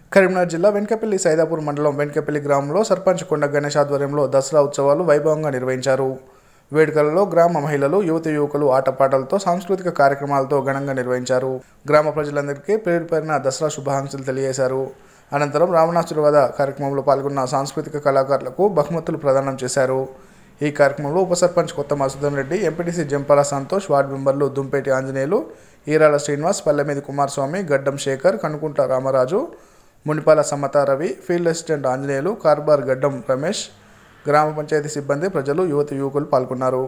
కరీంనగర్ జిల్లా వెంకపల్లి సైదాపూర్ మండలం వెంకపల్లి గ్రామంలో సర్పంచ్ కొండ గణేష్ ఆధ్వర్యంలో దసరా ఉత్సవాలు వైభవంగా నిర్వహించారు వేడుకలలో గ్రామ మహిళలు యువతి యువకులు ఆటపాటలతో సాంస్కృతిక కార్యక్రమాలతో ఘనంగా నిర్వహించారు గ్రామ ప్రజలందరికీ పేరు పేరున దసరా శుభాకాంక్షలు తెలియజేశారు అనంతరం రావణాసురవధ కార్యక్రమంలో పాల్గొన్న సాంస్కృతిక కళాకారులకు బహుమతులు ప్రదానం చేశారు ఈ కార్యక్రమంలో ఉప సర్పంచ్ కొత్త మసూదన్ రెడ్డి ఎంపీటీసీ జంపాల సంతోష్ వార్డు మెంబర్లు దుంపేటి ఆంజనేయులు ఈరాల శ్రీనివాస్ పల్లెమీది కుమారస్వామి గడ్డం శేఖర్ కనుకుంట రామరాజు మునిపాల సమత రవి ఫీల్డ్ అసిస్టెంట్ ఆంజనేయులు కార్బార్ గడ్డం రమేష్ గ్రామ పంచాయతీ సిబ్బంది ప్రజలు యువత యువకులు పాల్గొన్నారు